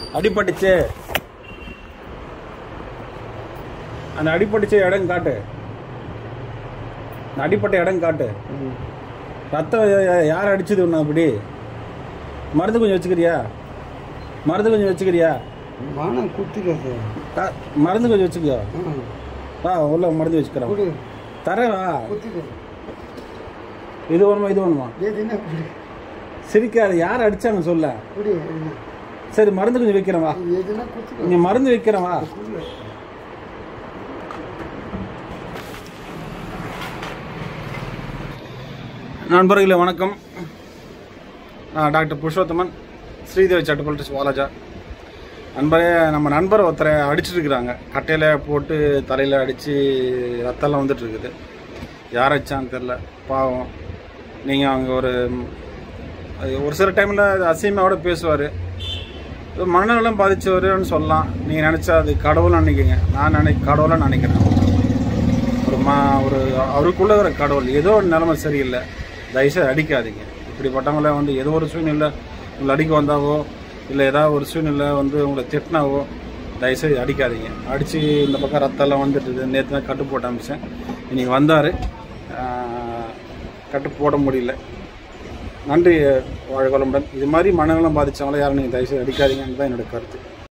அடிபட்டுச்சு அந்த அடிபட்டுச்ச இடம் காட்டு அந்த அடிப்பட்ட இடம் காட்டு ரத்தம் யா- யா- யார் அடிச்சது உன்னை அப்படி மருந்து கொஞ்சம் வச்சுக்கிறியா மருந்து கொஞ்சம் வச்சுக்கிறியா வானம் குத்துக்கிறது கா- மருந்து கொஞ்சம் வச்சுக்கோ ஆ, வா உள்ள மருந்து வச்சுக்கிறேன் குடு தரேன் வா குத்துக்கிறது இது வேணுமா இது வேணுமா எதுனா குடு சிரிக்காது யார் அடிச்சாங்க சொல்ல குடி எதுனா சரி மருந்து கொஞ்சம் வைக்கிறேன் வா எதுனா குத்துக்கிறது இங்க மருந்து வைக்கிறேன் வா குடு நண்பர்களே வணக்கம் நான் டாக்டர் புருஷோத்தமன் ஸ்ரீதேவி சட்டப்பல் வாலாஜா நண்பரே நம்ம நண்பர் ஒருத்தரை அடிச்சிட்டு இருக்கிறாங்க கட்டையில் போட்டு தலையில் அடித்து ரத்தம்லாம் வந்துட்டு இருக்குது யார் அடிச்சான்னு தெரில பாவம் நீங்கள் அங்கே ஒரு அது ஒரு சில டைமில் அசீமாவோட பேசுவார் மனநலம் பாதிச்சவருன்னு சொல்லலாம் நீங்கள் நினச்சா அது கடவுள்னு நினைக்கிங்க நான் நினை கடவுளாக நினைக்கிறேன் ஒரு மா ஒரு அவருக்குள்ள இருக்கிற கடவுள் ஏதோ ஒரு நிலைமை சரியில்லை தயவுசெய்து அடிக்காதீங்க இப்படிப்பட்டவங்கள வந்து ஏதோ ஒரு சூழ்நிலை உங்களை அடிக்க வந்தாவோ இல்லை ஏதாவது ஒரு சூழ்நிலை வந்து உங்களை திட்டினாவோ தயவுசெய்து அடிக்காதீங்க அடித்து இந்த பக்கம் ரத்தம்லாம் வந்துட்டு நேற்று தான் கட்டு போட்டு அமிச்சேன் இன்னைக்கு வந்தார் கட்டு போட முடியல நன்றி வாழ் வளமுடன் இது மாதிரி மனநலம் பாதிச்சவங்கள யாரும் நீங்கள் தயவுசெய்து அடிக்காதீங்கன்னு தான் என்னோட கருத்து